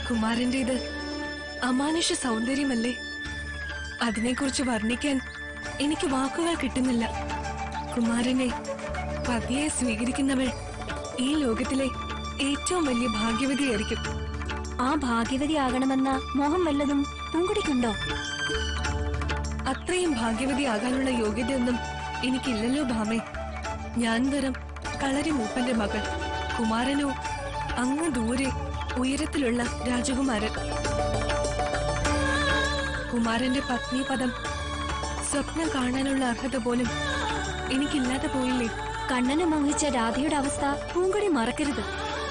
കുമാരന്റേത് അമാനുഷ സൗന്ദര്യമല്ലേ അതിനെക്കുറിച്ച് വർണ്ണിക്കാൻ എനിക്ക് വാക്കുകൾ കിട്ടുന്നില്ല കുമാരനെ പതിയെ സ്വീകരിക്കുന്നവൾ ഈ ലോകത്തിലെ ഏറ്റവും വലിയ ഭാഗ്യവതിയായിരിക്കും ആ ഭാഗ്യവതിയാകണമെന്ന മോഹം വല്ലതും പൂങ്കുടിക്കുണ്ടോ അത്രയും ഭാഗ്യവതിയാകാനുള്ള യോഗ്യതയൊന്നും എനിക്കില്ലല്ലോ ഭാമേ ഞാൻ വെറും കളരി മൂപ്പന്റെ മകൾ കുമാരനോ അങ്ങ് ദൂരെ ഉയരത്തിലുള്ള രാജകുമാരൻ കുമാരന്റെ പത്നി പദം സ്വപ്നം കാണാനുള്ള അർഹത പോലും എനിക്കില്ലാതെ പോയില്ലേ കണ്ണനെ മോഹിച്ച രാധയുടെ അവസ്ഥ പൂങ്കുടി മറക്കരുത്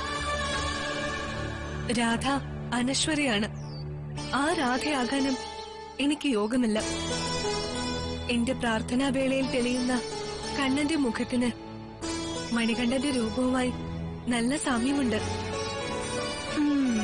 രാധ അനശ്വരയാണ് ആ രാധയാകാനും എനിക്ക് യോഗമില്ല എന്റെ പ്രാർത്ഥനാ വേളയിൽ തെളിയുന്ന കണ്ണന്റെ മുഖത്തിന് മണികണ്ഠന്റെ രൂപവുമായി നല്ല സാമ്യമുണ്ട് ഉം.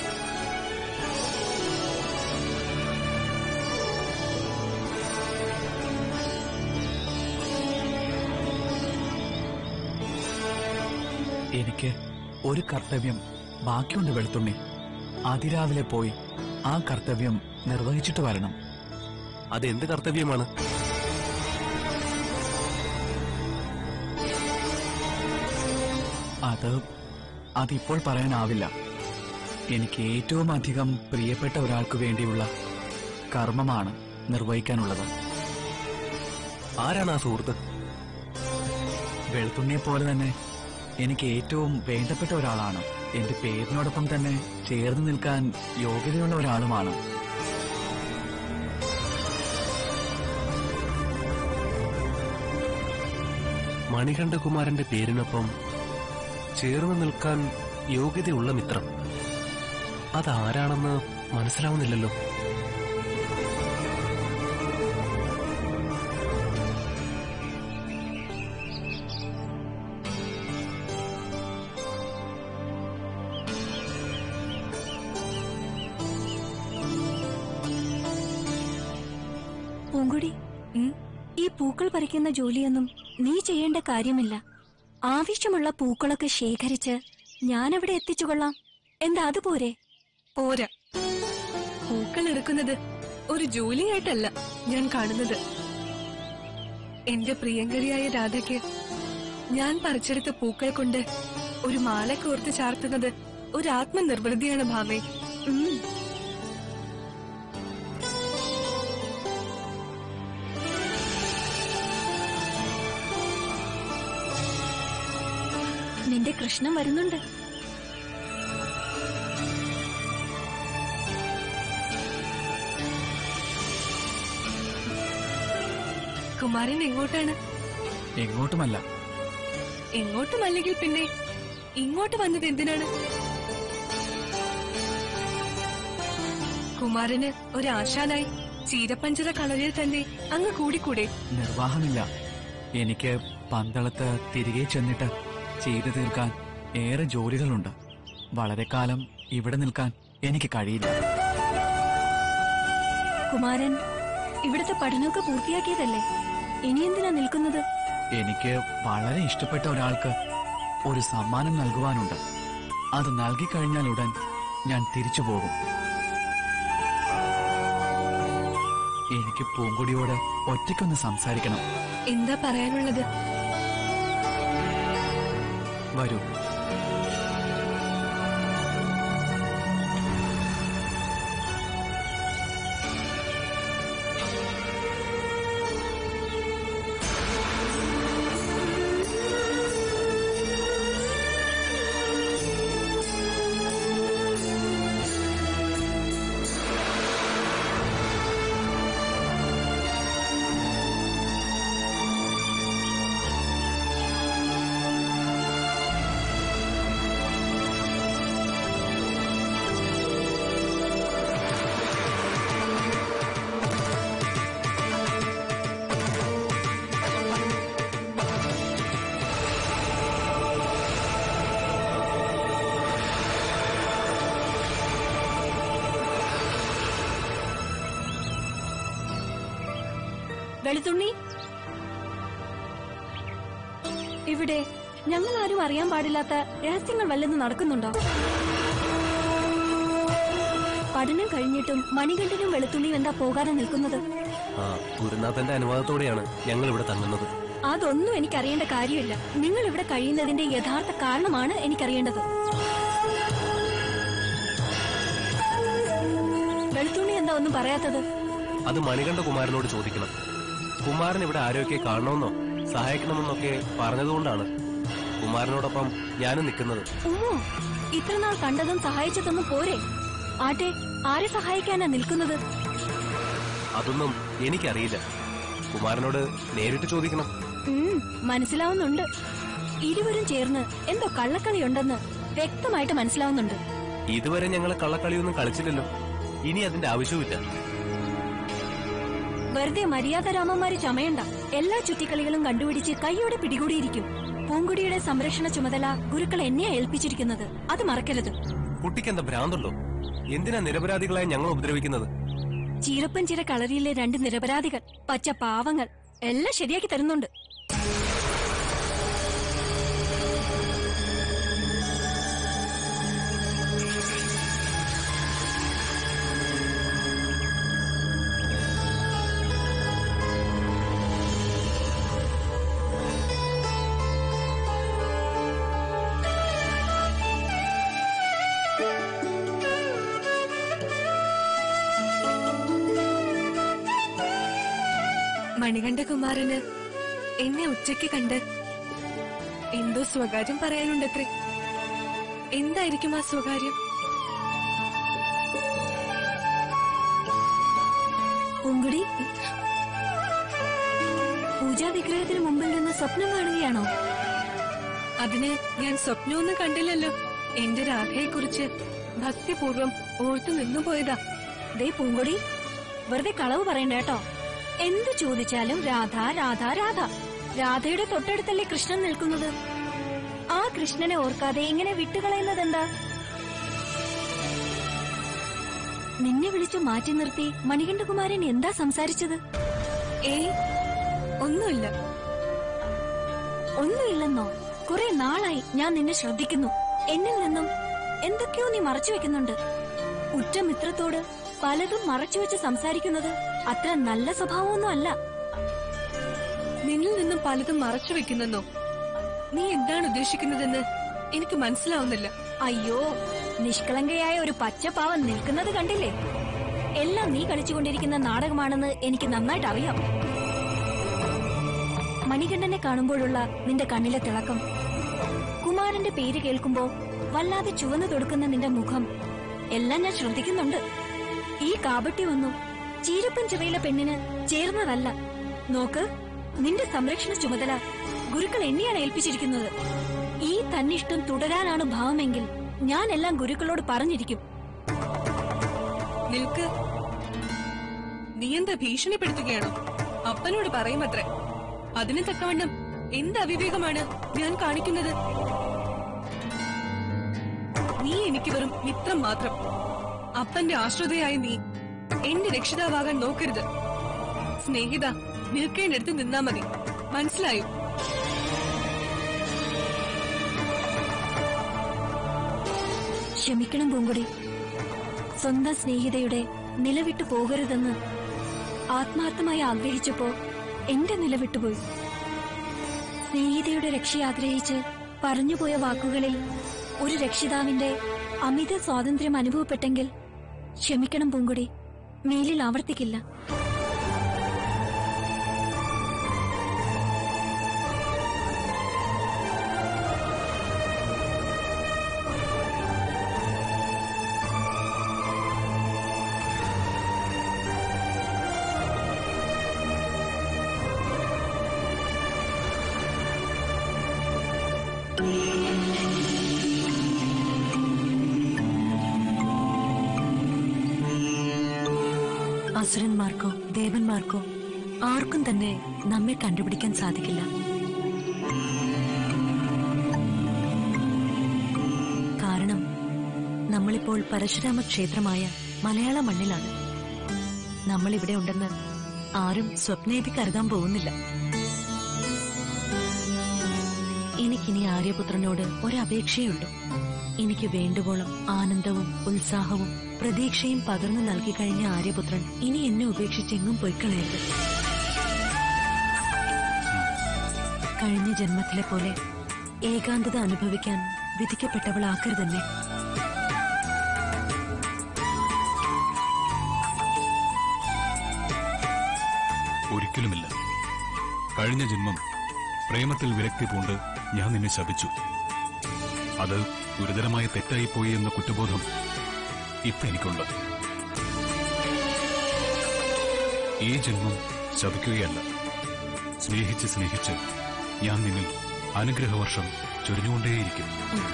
എനിക്ക് ഒരു കർത്തവ്യം ബാക്കിയുണ്ട് വെളുത്തുണ്ണി അതിരാവിലെ പോയി ആ കർത്തവ്യം നിർവഹിച്ചിട്ട് വരണം അതെന്ത് കർത്തവ്യമാണ് അത് അതിപ്പോൾ പറയാനാവില്ല എനിക്ക് ഏറ്റവും അധികം പ്രിയപ്പെട്ട ഒരാൾക്ക് വേണ്ടിയുള്ള കർമ്മമാണ് നിർവഹിക്കാനുള്ളത് ആരാണ് ആ സുഹൃത്ത് വെളുത്തുണ്ണിയെ പോലെ തന്നെ എനിക്ക് ഏറ്റവും വേണ്ടപ്പെട്ട ഒരാളാണ് എന്റെ പേരിനോടൊപ്പം തന്നെ ചേർന്ന് നിൽക്കാൻ യോഗ്യതയുള്ള ഒരാളുമാണ് മണികണ്ഠകുമാരന്റെ പേരിനൊപ്പം ചേർന്ന് നിൽക്കാൻ യോഗ്യതയുള്ള മിത്രം അതാരാണെന്ന് മനസ്സിലാവുന്നില്ലല്ലോ പൂങ്കുടി ഉം? ഈ പൂക്കൾ പറിക്കുന്ന ജോലിയൊന്നും നീ ചെയ്യേണ്ട കാര്യമില്ല ആവശ്യമുള്ള പൂക്കളൊക്കെ ശേഖരിച്ച് ഞാനവിടെ എത്തിച്ചുകൊള്ളാം എന്താ അതുപോരെ പോരാ പൂക്കൾ എടുക്കുന്നത് ഒരു ജോലിയായിട്ടല്ല ഞാൻ കാണുന്നത് എന്റെ പ്രിയങ്കരിയായ രാധയ്ക്ക് ഞാൻ പറിച്ചെടുത്ത പൂക്കൾ കൊണ്ട് ഒരു മാല കോർത്ത് ചാർത്തുന്നത് ഒരു ആത്മനിർവൃതിയാണ് ഭാവേ ഉം. നിന്റെ കൃഷ്ണൻ വരുന്നുണ്ട് കുമാരൻ എങ്ങോട്ടാണ് എങ്ങോട്ടുമല്ല എങ്ങോട്ടുമല്ലെങ്കിൽ പിന്നെ ഇങ്ങോട്ട് വന്നത് എന്തിനാണ് കുമാരന് ഒരാശാനായി ചീരപ്പഞ്ചര കളരിയിൽ തന്നെ അങ്ങ് കൂടിക്കൂടെ നിർവാഹമില്ല എനിക്ക് പന്തളത്ത് തിരികെ ചെന്നിട്ട് ചെയ്തു തീർക്കാൻ ഏറെ ജോലികളുണ്ട് വളരെ കാലം ഇവിടെ നിൽക്കാൻ എനിക്ക് കഴിയില്ല കുമാരൻ ഇവിടുത്തെ പഠനമൊക്കെ പൂർത്തിയാക്കിയതല്ലേ ഇനി എന്തിനാ നിൽക്കുന്നത് എനിക്ക് വളരെ ഇഷ്ടപ്പെട്ട ഒരാൾക്ക് ഒരു സമ്മാനം നൽകുവാനുണ്ട് അത് നൽകിക്കഴിഞ്ഞാൽ ഉടൻ ഞാൻ തിരിച്ചു പോകും എനിക്ക് പൂങ്കുടിയോട് ഒറ്റയ്ക്കൊന്ന് സംസാരിക്കണം എന്താ പറയാനുള്ളത് വരൂ വെളുത്തുണ്ണി ഇവിടെ ഞങ്ങൾ ആരും അറിയാൻ പാടില്ലാത്ത രഹസ്യങ്ങൾ വല്ലതും നടക്കുന്നുണ്ടോ പഠനം കഴിഞ്ഞിട്ടും മണികണ്ഠനും വെളുത്തുള്ളിയും എന്താ പോകാതെ നിൽക്കുന്നത് ആ ഗുരുനാഥന്റെ അനുവാദത്തോടെയാണ് ഞങ്ങൾ ഇവിടെ തങ്ങുന്നത് അതൊന്നും എനിക്കറിയേണ്ട കാര്യമില്ല നിങ്ങൾ ഇവിടെ കഴിയുന്നതിന്റെ യഥാർത്ഥ കാരണമാണ് എനിക്കറിയേണ്ടത് വെളുത്തുള്ളി എന്താ ഒന്നും പറയാത്തത് അത് മണികണ്ഠ കുമാരനോട് ചോദിക്കണം കുമാരൻ ഇവിടെ ആരെയൊക്കെ കാണണമെന്നോ സഹായിക്കണമെന്നൊക്കെ പറഞ്ഞതുകൊണ്ടാണ് കുമാരനോടൊപ്പം ഞാനും നിൽക്കുന്നത് ഉമ്മോ ഇത്രനാൾ കണ്ടതും സഹായിച്ചതൊന്നും പോരെ ആട്ടെ ആരെ സഹായിക്കാനാ നിൽക്കുന്നത് അതൊന്നും എനിക്കറിയില്ല കുമാരനോട് നേരിട്ട് ചോദിക്കണം ഉം, മനസ്സിലാവുന്നുണ്ട് ഇരുവരും ചേർന്ന് എന്തോ കള്ളക്കളിയുണ്ടെന്ന് വ്യക്തമായിട്ട് മനസ്സിലാവുന്നുണ്ട് ഇതുവരെ ഞങ്ങൾ കള്ളക്കളിയൊന്നും കളിച്ചില്ലല്ലോ ഇനി അതിന്റെ ആവശ്യവുമില്ല വെറുതെ മര്യാദ രാമന്മാര് ചമയണ്ട എല്ലാ ചുറ്റിക്കളികളും കണ്ടുപിടിച്ച് കൈയോടെ പിടികൂടിയിരിക്കും പൂങ്കുടിയുടെ സംരക്ഷണ ചുമതല ഗുരുക്കൾ എന്നെയാ ഏൽപ്പിച്ചിരിക്കുന്നത് അത് മറക്കരുത് കുട്ടിക്ക് എന്താ ഭ്രാന്തുണ്ടോ എന്തിനാ നിരപരാധികളായി ഞങ്ങൾ ഉപദ്രവിക്കുന്നത് ചീരപ്പഞ്ചിര കളരിയിലെ രണ്ട് നിരപരാധികൾ പച്ച പാവങ്ങൾ എല്ലാം ശരിയാക്കി തരുന്നുണ്ട് മണികണ്ഠകുമാരന് എന്നെ ഉച്ചയ്ക്ക് കണ്ട് എന്തോ സ്വകാര്യം പറയാനുണ്ടത്രേ എന്തായിരിക്കും ആ സ്വകാര്യം പൂങ്കുടി പൂജാ വിഗ്രഹത്തിന് മുമ്പിൽ നിന്ന് സ്വപ്നം കാണുകയാണോ അതിന് ഞാൻ സ്വപ്നമൊന്നും കണ്ടില്ലല്ലോ എന്റെ രാധയെക്കുറിച്ച് ഭക്തിപൂർവം ഓർത്തു നിന്നുപോയതാ ദേ പൂങ്കൊടി വെറുതെ കളവ് പറയണ്ട കേട്ടോ എന്ത് ചോദിച്ചാലും രാധ രാധ രാധ രാധയുടെ തൊട്ടടുത്തല്ലേ കൃഷ്ണൻ നിൽക്കുന്നത് ആ കൃഷ്ണനെ ഓർക്കാതെ ഇങ്ങനെ വിട്ടുകളയുന്നത് എന്താ നിന്നെ വിളിച്ചു മാറ്റി നിർത്തി മണികണ്ഠകുമാരൻ എന്താ സംസാരിച്ചത് ഏയ് ഒന്നുമില്ല ഒന്നുമില്ലെന്നോ കുറെ നാളായി ഞാൻ നിന്നെ ശ്രദ്ധിക്കുന്നു എന്നിൽ നിന്നും എന്തൊക്കെയോ നീ മറച്ചു വെക്കുന്നുണ്ട് ഉറ്റ മിത്രത്തോട് പലതും മറച്ചു വെച്ച് സംസാരിക്കുന്നത് അത്ര നല്ല സ്വഭാവമൊന്നും അല്ല നിന്നിൽ നിന്നും പലതും മറച്ചു വെക്കുന്നെന്നോ നീ എന്താണ് ഉദ്ദേശിക്കുന്നതെന്ന് എനിക്ക് മനസ്സിലാവുന്നില്ല അയ്യോ നിഷ്കളങ്കയായ ഒരു പച്ചപ്പാവൻ നിൽക്കുന്നത് കണ്ടില്ലേ എല്ലാം നീ കളിച്ചുകൊണ്ടിരിക്കുന്ന നാടകമാണെന്ന് എനിക്ക് നന്നായിട്ട് അറിയാം മണികണ്ഠനെ കാണുമ്പോഴുള്ള നിന്റെ കണ്ണിലെ തിളക്കം കുമാരന്റെ പേര് കേൾക്കുമ്പോ വല്ലാതെ ചുവന്നു തൊടുക്കുന്ന നിന്റെ മുഖം എല്ലാം ഞാൻ ശ്രദ്ധിക്കുന്നുണ്ട് ഈ കാപട്യം ഒന്നും ചീരപ്പൻ ചിറയിലെ പെണ്ണിന് ചേർന്നതല്ല നോക്ക് നിന്റെ സംരക്ഷണ ചുമതല ഗുരുക്കൾ എന്നെയാണ് ഏൽപ്പിച്ചിരിക്കുന്നത് ഈ തന്നിഷ്ടം തുടരാനാണ് ഭാവമെങ്കിൽ ഞാൻ എല്ലാം ഗുരുക്കളോട് പറഞ്ഞിരിക്കും നിൽക്ക് നീ എന്താ ഭീഷണിപ്പെടുത്തുകയാണോ അപ്പനോട് പറയുമത്രേ അതിന് തക്കവണ്ണം എന്ത് അവിവേകമാണ് ഞാൻ കാണിക്കുന്നത് നീ എനിക്ക് വെറും മിത്രം മാത്രം അപ്പന്റെ ആശ്രിതയായ നീ എന്റെ രക്ഷിതാവാകാൻ നോക്കരുത് സ്നേഹിത നിൽക്കേണ്ടടുത്ത് നിന്നാ മതി മനസ്സിലായോ ക്ഷമിക്കണം പൂങ്കൊടി സ്വന്തം സ്നേഹിതയുടെ നിലവിട്ടു പോകരുതെന്ന് ആത്മാർത്ഥമായി ആഗ്രഹിച്ചപ്പോ എന്റെ നിലവിട്ടുപോയി സ്നേഹിതയുടെ രക്ഷ ആഗ്രഹിച്ച് പറഞ്ഞുപോയ വാക്കുകളിൽ ഒരു രക്ഷിതാവിന്റെ അമിത സ്വാതന്ത്ര്യം അനുഭവപ്പെട്ടെങ്കിൽ ക്ഷമിക്കണം പൂങ്കൊടി മേലിൽ ആവർത്തിക്കില്ല അസുരന്മാർക്കോ ദേവന്മാർക്കോ ആർക്കും തന്നെ നമ്മെ കണ്ടുപിടിക്കാൻ സാധിക്കില്ല കാരണം നമ്മളിപ്പോൾ പരശുരാമ ക്ഷേത്രമായ മലയാള മണ്ണിലാണ് നമ്മൾ ഇവിടെ ഉണ്ടെന്ന് ആരും സ്വപ്നേതി കരുതാൻ പോകുന്നില്ല എനിക്കിനി ആര്യപുത്രനോട് ഒരപേക്ഷയുള്ളൂ എനിക്ക് വേണ്ടുവോളം ആനന്ദവും ഉത്സാഹവും പ്രതീക്ഷയും പകർന്നു നൽകി കഴിഞ്ഞ ആര്യപുത്രൻ ഇനി എന്നെ ഉപേക്ഷിച്ച് എങ്ങും പൊയ്ക്കളയരുത് കഴിഞ്ഞ ജന്മത്തിലെ പോലെ ഏകാന്തത അനുഭവിക്കാൻ വിധിക്കപ്പെട്ടവളാക്കരുതെന്നെ ഒരിക്കലുമില്ല കഴിഞ്ഞ ജന്മം പ്രേമത്തിൽ വിരക്തി പൂണ്ട് ഞാൻ നിന്നെ ശപിച്ചു അത് ഗുരുതരമായ തെറ്റായിപ്പോയി എന്ന കുറ്റബോധം ഇപ്പൊ എനിക്കുണ്ട് ഈ ജന്മം ശപിക്കുകയല്ല സ്നേഹിച്ച് സ്നേഹിച്ച് ഞാൻ നിന്നിൽ അനുഗ്രഹവർഷം ചൊരിഞ്ഞുകൊണ്ടേയിരിക്കും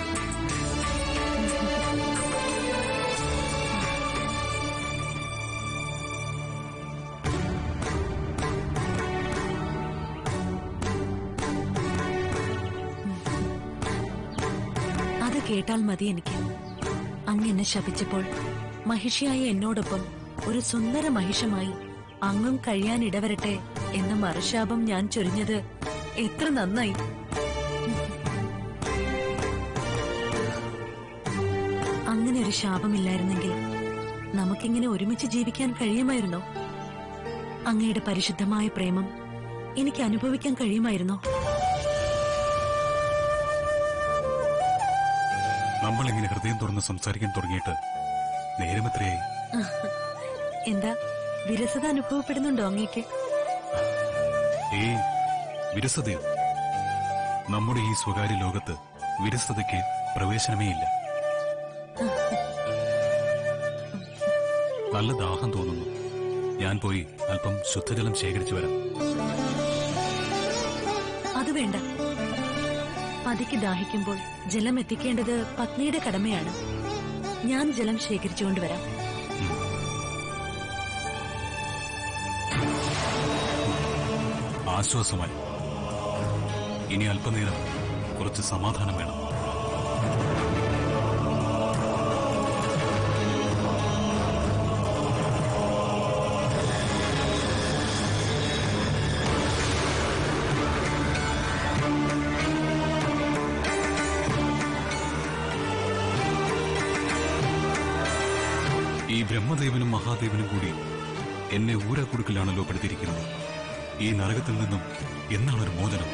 അത് കേട്ടാൽ മതി എനിക്ക് അങ്ങ് എന്നെ ശപിച്ചപ്പോൾ മഹിഷിയായ എന്നോടൊപ്പം ഒരു സുന്ദര മഹിഷമായി അങ്ങും കഴിയാൻ ഇടവരട്ടെ എന്ന മറുശാപം ഞാൻ ചൊരിഞ്ഞത് എത്ര നന്നായി അങ്ങനെ ഒരു ശാപമില്ലായിരുന്നെങ്കിൽ നമുക്കിങ്ങനെ ഒരുമിച്ച് ജീവിക്കാൻ കഴിയുമായിരുന്നോ അങ്ങയുടെ പരിശുദ്ധമായ പ്രേമം എനിക്ക് അനുഭവിക്കാൻ കഴിയുമായിരുന്നോ നമ്മൾ ഇങ്ങനെ ഹൃദയം തുറന്ന് സംസാരിക്കാൻ തുടങ്ങിയിട്ട് നേരമെത്രയായി എന്താ വിരസത അനുഭവപ്പെടുന്നുണ്ടോ അങ്ങേക്ക് ഏയ് വിരസതയോ നമ്മുടെ ഈ സ്വകാര്യ ലോകത്ത് വിരസതയ്ക്ക് പ്രവേശനമേ ഇല്ല നല്ല ദാഹം തോന്നുന്നു ഞാൻ പോയി അല്പം ശുദ്ധജലം ശേഖരിച്ചു വരാം അത് വേണ്ട പതിക്ക് ദാഹിക്കുമ്പോൾ ജലം എത്തിക്കേണ്ടത് പത്നിയുടെ കടമയാണ് ഞാൻ ജലം ശേഖരിച്ചുകൊണ്ട് വരാം ആശ്വാസമായി ഇനി അല്പനേരം കുറച്ച് സമാധാനം വേണം ഈ ബ്രഹ്മദേവനും മഹാദേവനും കൂടി എന്നെ ഊരാക്കുടുക്കിലാണല്ലോ പെടുത്തിയിരിക്കുന്നത് ഈ നരകത്തിൽ നിന്നും എന്നാണൊരു മോചനം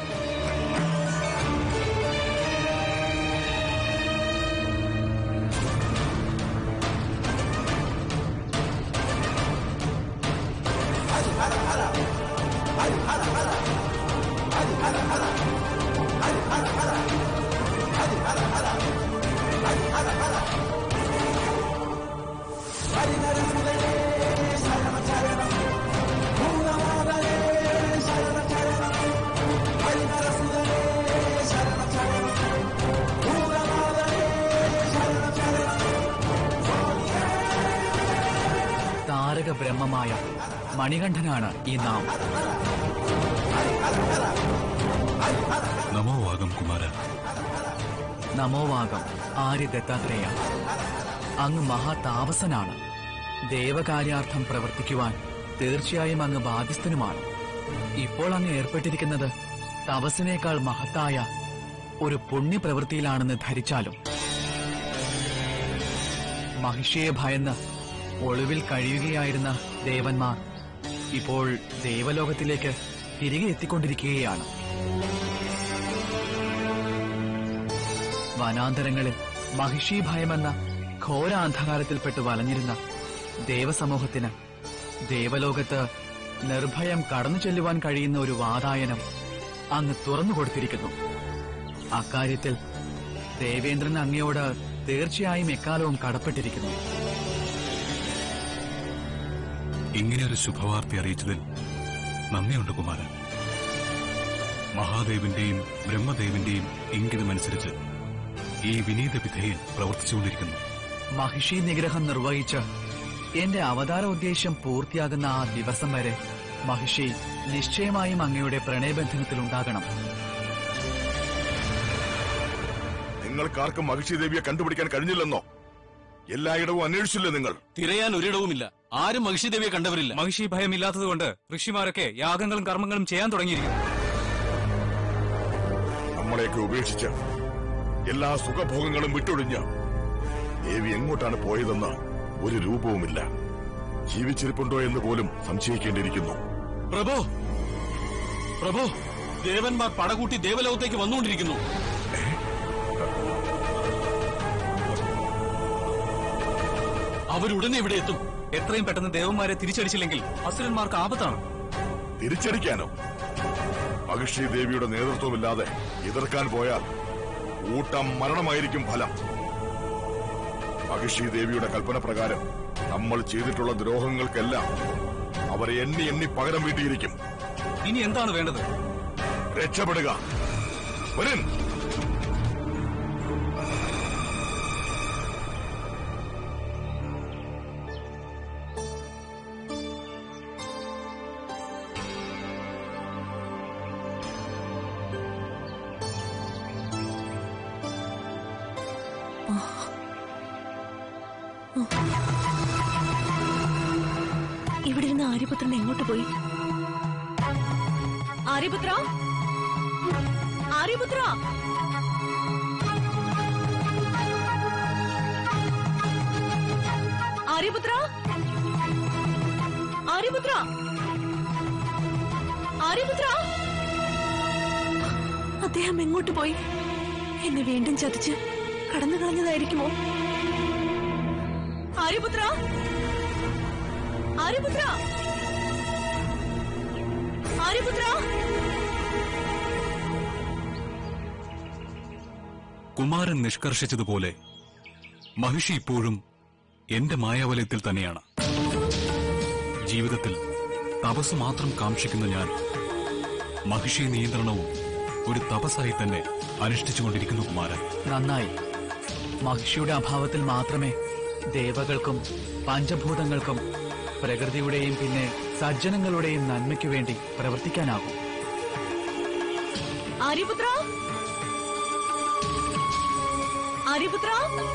താരക ബ്രഹ്മമായ മണികണ്ഠനാണ് ഈ നാം നമോവാകം കുമാര നമോവാകം ആര്യ ദത്താത്രേയ അങ്ങ് മഹാതാപസനാണ് ദേവകാര്യാർത്ഥം പ്രവർത്തിക്കുവാൻ തീർച്ചയായും അങ്ങ് ബാധ്യസ്ഥനുമാണ് ഇപ്പോൾ അങ്ങ് ഏർപ്പെട്ടിരിക്കുന്നത് തപസ്സിനേക്കാൾ മഹത്തായ ഒരു പുണ്യപ്രവൃത്തിയിലാണെന്ന് ധരിച്ചാലും മഹിഷിയെ ഭയന്ന് ഒളിവിൽ കഴിയുകയായിരുന്ന ദേവന്മാർ ഇപ്പോൾ ദേവലോകത്തിലേക്ക് തിരികെ എത്തിക്കൊണ്ടിരിക്കുകയാണ് വനാന്തരങ്ങളിൽ മഹിഷി ഭയമെന്ന ഘോര അന്ധകാരത്തിൽപ്പെട്ട് വലഞ്ഞിരുന്ന ദേവസമൂഹത്തിന് ദേവലോകത്ത് നിർഭയം കടന്നു ചെല്ലുവാൻ കഴിയുന്ന ഒരു വാതായനം അങ്ങ് തുറന്നു കൊടുത്തിരിക്കുന്നു അക്കാര്യത്തിൽ ദേവേന്ദ്രൻ അങ്ങയോട് തീർച്ചയായും എക്കാലവും കടപ്പെട്ടിരിക്കുന്നു ഇങ്ങനെയൊരു ശുഭവാർത്ത അറിയിച്ചതിൽ നന്ദിയുണ്ട് കുമാരൻ മഹാദേവന്റെയും ബ്രഹ്മദേവന്റെയും ഇംഗിതമനുസരിച്ച് ഈ വിനീത വിധേയൻ പ്രവർത്തിച്ചുകൊണ്ടിരിക്കുന്നു മഹിഷി നിഗ്രഹം നിർവഹിച്ച് എന്റെ അവതാര ഉദ്ദേശ്യം പൂർത്തിയാകുന്ന ആ ദിവസം വരെ മഹിഷി നിശ്ചയമായും അങ്ങയുടെ പ്രണയബന്ധനത്തിലുണ്ടാകണം നിങ്ങൾക്കാർക്കും മഹിഷി ദേവിയെ കണ്ടുപിടിക്കാൻ കഴിഞ്ഞില്ലെന്നോ എല്ലായിടവും അന്വേഷിച്ചില്ലേ നിങ്ങൾ തിരയാൻ ഒരിടവുമില്ല ആരും മഹിഷിദേവിയെ കണ്ടവരില്ല മഹിഷി ഭയമില്ലാത്തതുകൊണ്ട് ഋഷിമാരൊക്കെ യാഗങ്ങളും കർമ്മങ്ങളും ചെയ്യാൻ തുടങ്ങിയിരിക്കുന്നു നമ്മളെയൊക്കെ ഉപേക്ഷിച്ച് എല്ലാ സുഖഭോഗങ്ങളും വിട്ടൊഴിഞ്ഞ് ദേവി എങ്ങോട്ടാണ് പോയതെന്ന് ഒരു രൂപവുമില്ല ജീവിച്ചിരിപ്പുണ്ടോ എന്ന് പോലും സംശയിക്കേണ്ടിയിരിക്കുന്നു പ്രഭു പ്രഭു ദേവന്മാർ പടകൂട്ടി ദേവലോകത്തേക്ക് വന്നുകൊണ്ടിരിക്കുന്നു അവരുടനെ ഇവിടെ എത്തും എത്രയും പെട്ടെന്ന് ദേവന്മാരെ തിരിച്ചടിച്ചില്ലെങ്കിൽ അസുരന്മാർക്ക് ആപത്താണ് തിരിച്ചടിക്കാനോ മഹിഷി ദേവിയുടെ നേതൃത്വമില്ലാതെ എതിർക്കാൻ പോയാൽ കൂട്ടം മരണമായിരിക്കും ഫലം മഹിഷി ദേവിയുടെ കൽപ്പന പ്രകാരം നമ്മൾ ചെയ്തിട്ടുള്ള ദ്രോഹങ്ങൾക്കെല്ലാം അവരെ എണ്ണി എണ്ണി പകരം വീട്ടിയിരിക്കും ഇനി എന്താണ് വേണ്ടത് രക്ഷപ്പെടുക വരും ഇവിടെ ഇരുന്ന് ആര്യപുത്രൻ എങ്ങോട്ട് പോയി ആര്യപുത്ര ആര്യപുത്ര ആര്യപുത്ര ആര്യപുത്ര ആര്യപുത്ര അദ്ദേഹം എങ്ങോട്ട് പോയി എന്നെ വീണ്ടും ചതിച്ച് കടന്നു കളഞ്ഞതായിരിക്കുമോ ആര്യപുത്ര ആര്യപുത്ര ആര്യപുത്ര കുമാരൻ നിഷ്കർഷിച്ചതുപോലെ മഹിഷി ഇപ്പോഴും എന്റെ മായാവലയത്തിൽ തന്നെയാണ് ജീവിതത്തിൽ തപസ് മാത്രം കാക്ഷിക്കുന്ന ഞാൻ മഹിഷി നിയന്ത്രണവും ഒരു തപസ്സായി തന്നെ അനുഷ്ഠിച്ചുകൊണ്ടിരിക്കുന്നു കുമാരൻ നന്നായി മഹിഷിയുടെ അഭാവത്തിൽ മാത്രമേ ദേവകൾക്കും പഞ്ചഭൂതങ്ങൾക്കും പ്രകൃതിയുടെയും പിന്നെ സജ്ജനങ്ങളുടെയും നന്മയ്ക്കു വേണ്ടി പ്രവർത്തിക്കാനാകൂ ആര്യപുത്ര ആര്യപുത്ര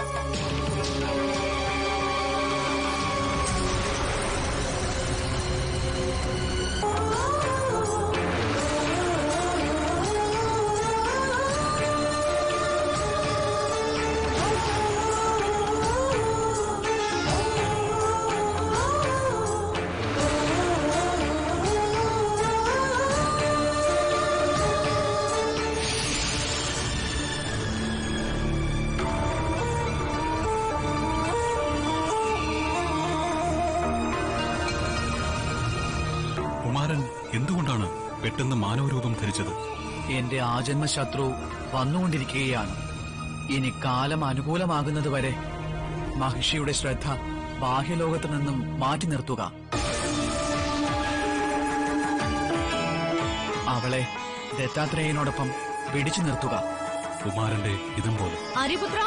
കുമാരൻ എന്തുകൊണ്ടാണ് പെട്ടെന്ന് മാനവരൂപം ധരിച്ചത് എന്റെ ആജന്മ ശത്രു വന്നുകൊണ്ടിരിക്കുകയാണ് ഇനി കാലം അനുകൂലമാകുന്നതുവരെ മഹിഷിയുടെ ശ്രദ്ധ ബാഹ്യലോകത്തു നിന്നും മാറ്റി നിർത്തുക അവളെ ദത്താത്രേയനോടൊപ്പം പിടിച്ചു നിർത്തുക കുമാരന്റെ ഇതം പോലെ ആര്യപുത്ര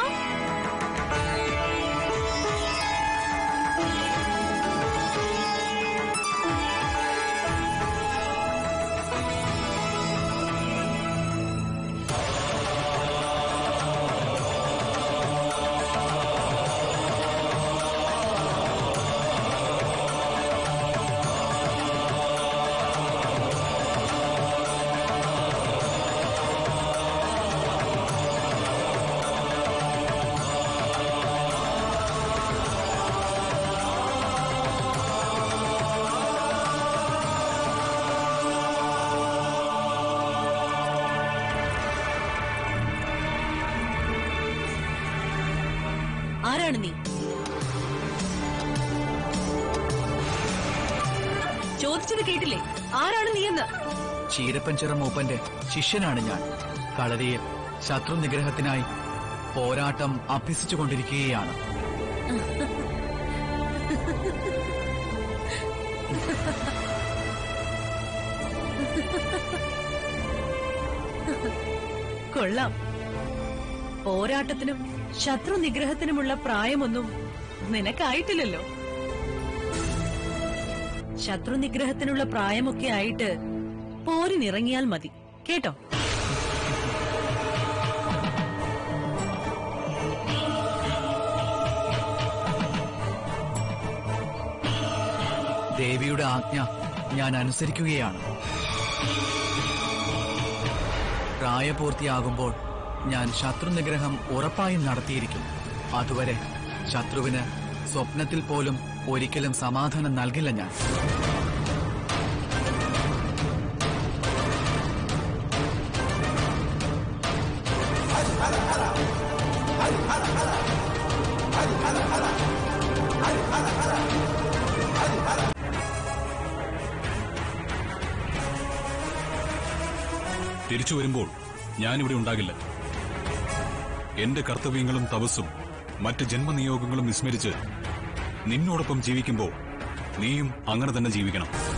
ആരാണ് നീ ചോദിച്ചത് കേട്ടില്ലേ ആരാണ് നീ എന്ന് ചീരപ്പഞ്ചിറ മൂപ്പന്റെ ശിഷ്യനാണ് ഞാൻ കളരിയിൽ ശത്രു നിഗ്രഹത്തിനായി പോരാട്ടം അഭ്യസിച്ചുകൊണ്ടിരിക്കുകയാണ് കൊള്ളാം പോരാട്ടത്തിനും ശത്രു നിഗ്രഹത്തിനുമുള്ള പ്രായമൊന്നും നിനക്കായിട്ടില്ലല്ലോ ശത്രു നിഗ്രഹത്തിനുള്ള പ്രായമൊക്കെ ആയിട്ട് പോരിനിറങ്ങിയാൽ മതി കേട്ടോ ദേവിയുടെ ആജ്ഞ ഞാൻ അനുസരിക്കുകയാണ് പ്രായപൂർത്തിയാകുമ്പോൾ ഞാൻ ശത്രു നിഗ്രഹം ഉറപ്പായും നടത്തിയിരിക്കും അതുവരെ ശത്രുവിന് സ്വപ്നത്തിൽ പോലും ഒരിക്കലും സമാധാനം നൽകില്ല ഞാൻ തിരിച്ചു വരുമ്പോൾ ഞാനിവിടെ ഉണ്ടാകില്ല എന്റെ കർത്തവ്യങ്ങളും തപസ്സും മറ്റ് ജന്മനിയോഗങ്ങളും വിസ്മരിച്ച് നിന്നോടൊപ്പം ജീവിക്കുമ്പോൾ നീയും അങ്ങനെ തന്നെ ജീവിക്കണം